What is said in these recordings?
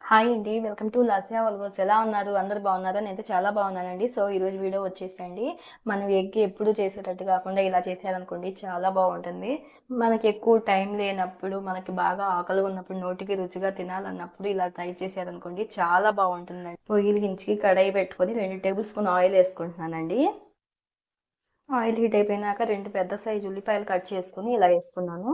Hi అండి welcome to లాసియా వల్గోస్ ఎలా ఉన్నారు అందరు బాగున్నారా నేనైతే చాలా బాగున్నానండి సో ఈరోజు వీడియో వచ్చేసండి మనం ఎగ్ ఎప్పుడు చేసేటట్టు కాకుండా ఇలా చేసారనుకోండి చాలా బాగుంటుంది మనకి ఎక్కువ టైం లేనప్పుడు మనకి బాగా ఆకలి ఉన్నప్పుడు నోటికి రుచిగా తినాలన్నప్పుడు ఇలా ట్రై చేశారనుకోండి చాలా బాగుంటుందండి పొయ్యి గించికి కడాయి పెట్టుకొని రెండు టేబుల్ స్పూన్ ఆయిల్ వేసుకుంటున్నానండి ఆయిల్ హీట్ అయిపోయినాక రెండు పెద్ద సైజు ఉల్లిపాయలు కట్ చేసుకుని ఇలా వేసుకున్నాను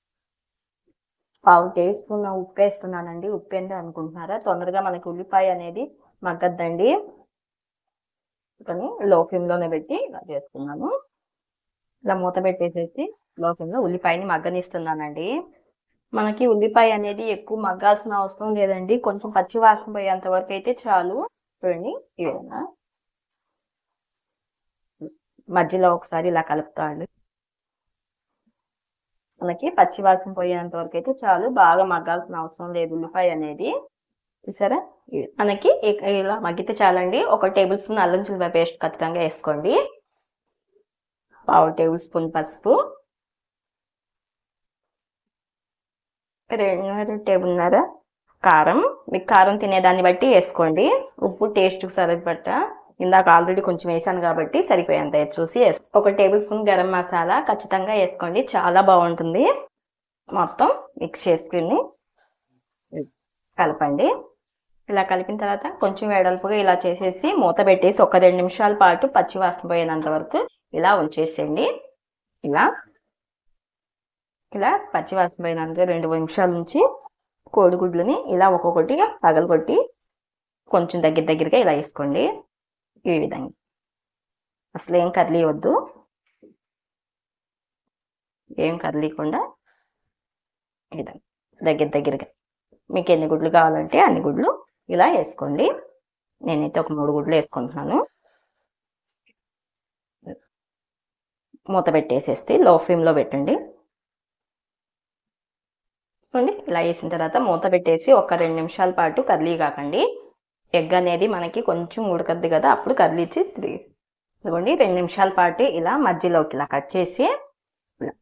పావు టీ స్పూన్ ఉప్పు వేస్తున్నానండి ఉప్పు ఏంటి అనుకుంటున్నారా తొందరగా మనకి ఉల్లిపాయ అనేది మగ్గద్దండి కానీ లో ఫ్లేమ్లోనే పెట్టి ఇలా చేసుకున్నాను ఇలా మూత పెట్టేసేసి లో ఫ్లేమ్లో ఉల్లిపాయని మగ్గనిస్తున్నానండి మనకి ఉల్లిపాయ అనేది ఎక్కువ మగ్గాల్సిన అవసరం లేదండి కొంచెం పచ్చి వాసన పోయేంత వరకు అయితే చాలు చూడండి ఈ విధంగా మధ్యలో ఒకసారి ఇలా కలుపుతాండి మనకి పచ్చి వాసన పోయేంత వరకు అయితే చాలు బాగా మగ్గాల్సిన అవసరం లేదు ఉల్లిపాయ అనేది చూసారా ఇవి. మనకి ఇక ఇలా మగ్గితే చాలండి ఒక టేబుల్ స్పూన్ అల్లం చిల్లిపాయ పేస్ట్ ఖచ్చితంగా వేసుకోండి పావు టేబుల్ స్పూన్ పసుపు రెండు టేబుల్న్నర కారం మీకు కారం తినేదాన్ని బట్టి వేసుకోండి ఉప్పు టేస్ట్ సరిపట్ట ఇందాక ఆల్రెడీ కొంచెం వేసాను కాబట్టి సరిపోయేంత చూసి వేసు ఒక టేబుల్ స్పూన్ గరం మసాలా ఖచ్చితంగా వేసుకోండి చాలా బాగుంటుంది మొత్తం మిక్స్ చేసుకుని కలపండి ఇలా కలిపిన తర్వాత కొంచెం వెడల్పుగా ఇలా చేసేసి మూత పెట్టేసి ఒక రెండు నిమిషాల పాటు పచ్చి వాసన పోయేంత వరకు ఇలా ఉంచేసేయండి ఇలా ఇలా పచ్చి వాసన పోయినంత రెండు నిమిషాల నుంచి కోడిగుడ్లని ఇలా ఒక్కొక్కటి పగలగొట్టి కొంచెం దగ్గర దగ్గరగా ఇలా వేసుకోండి ఈ విధంగా అసలు ఏం కర్లీ వద్దు ఏం కర్లీకుండా ఈ విధంగా దగ్గర దగ్గరగా మీకు ఎన్ని గుడ్లు కావాలంటే అన్ని గుడ్లు ఇలా వేసుకోండి నేనైతే ఒక మూడు గుడ్లు వేసుకుంటున్నాను మూత పెట్టేసేస్తే లో ఫ్లేమ్లో పెట్టండి చూడండి ఇలా వేసిన తర్వాత మూత పెట్టేసి ఒక రెండు నిమిషాల పాటు కర్లీ కాకండి ఎగ్ అనేది మనకి కొంచెం ఉడకద్ది కదా అప్పుడు కదిలిచ్చి తిరిగి ఇదిగోండి రెండు నిమిషాల పాటు ఇలా మధ్యలోకి ఇలా కట్ చేసి ఇలా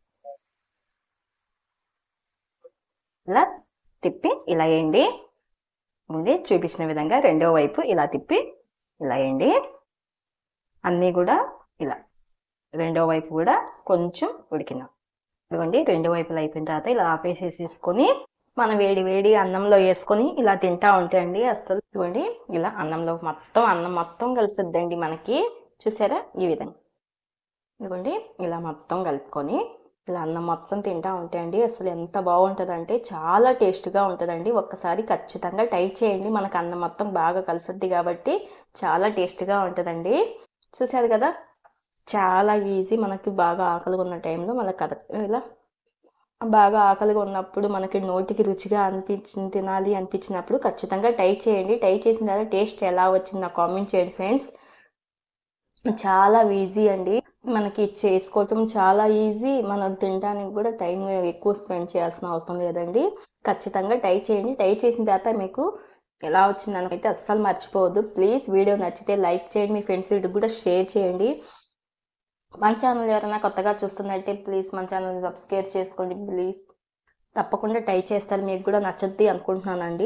ఇలా తిప్పి ఇలా వేయండి ఉంది చూపించిన విధంగా రెండో వైపు ఇలా తిప్పి ఇలా వేయండి అన్నీ కూడా ఇలా రెండో వైపు కూడా కొంచెం ఉడికిన ఇదిగోండి రెండు వైపులు అయిపోయిన తర్వాత ఇలా ఆపేసేసేసుకొని మనం వేడి వేడి అన్నంలో వేసుకొని ఇలా తింటా ఉంటాయండి అసలు ఇదిగోండి ఇలా అన్నంలో మొత్తం అన్నం మొత్తం కలిసిద్దండి మనకి చూసారా ఈ విధంగా ఇదిగోండి ఇలా మొత్తం కలుపుకొని ఇలా అన్నం మొత్తం తింటా ఉంటాయండి అసలు ఎంత బాగుంటుందంటే చాలా టేస్ట్గా ఉంటుందండి ఒక్కసారి ఖచ్చితంగా ట్రై చేయండి మనకు అన్నం మొత్తం బాగా కలిసిద్ది కాబట్టి చాలా టేస్ట్గా ఉంటుందండి చూసారు కదా చాలా ఈజీ మనకి బాగా ఆకలిగా ఉన్న టైంలో మనకు కథ ఇలా బాగా ఆకలిగా ఉన్నప్పుడు మనకి నోటికి రుచిగా అనిపించింది తినాలి అనిపించినప్పుడు ఖచ్చితంగా ట్రై చేయండి ట్రై చేసిన తర్వాత టేస్ట్ ఎలా వచ్చింది నాకు కామెంట్ చేయండి ఫ్రెండ్స్ చాలా ఈజీ అండి మనకి చేసుకోవటం చాలా ఈజీ మనకు తినడానికి కూడా టైం ఎక్కువ స్పెండ్ చేయాల్సిన అవసరం లేదండి ఖచ్చితంగా ట్రై చేయండి ట్రై చేసిన తర్వాత మీకు ఎలా వచ్చింది అయితే అస్సలు మర్చిపోవద్దు ప్లీజ్ వీడియో నచ్చితే లైక్ చేయండి మీ ఫ్రెండ్స్ వీటికి కూడా షేర్ చేయండి మన ఛానల్ ఎవరైనా కొత్తగా చూస్తున్నట్టే ప్లీజ్ మన ఛానల్ సబ్స్క్రైబ్ చేసుకోండి ప్లీజ్ తప్పకుండా ట్రై చేస్తారు మీకు కూడా నచ్చద్ది అనుకుంటున్నానండి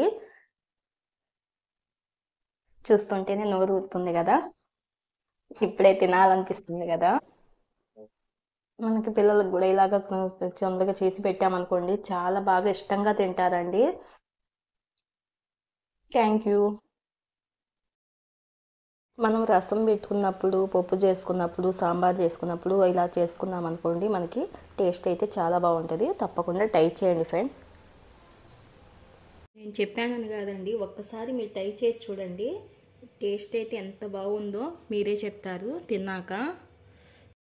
చూస్తుంటేనే నోరు ఊరుతుంది కదా ఇప్పుడే తినాలనిపిస్తుంది కదా మనకి పిల్లలకు కూడా ఇలాగ తొందరగా చేసి పెట్టామనుకోండి చాలా బాగా ఇష్టంగా తింటారండి థ్యాంక్ యూ మనం రసం పెట్టుకున్నప్పుడు పప్పు చేసుకున్నప్పుడు సాంబార్ చేసుకున్నప్పుడు ఇలా చేసుకున్నాం అనుకోండి మనకి టేస్ట్ అయితే చాలా బాగుంటుంది తప్పకుండా ట్రై చేయండి ఫ్రెండ్స్ నేను చెప్పానని కాదండి ఒక్కసారి మీరు ట్రై చేసి చూడండి టేస్ట్ అయితే ఎంత బాగుందో మీరే చెప్తారు తిన్నాక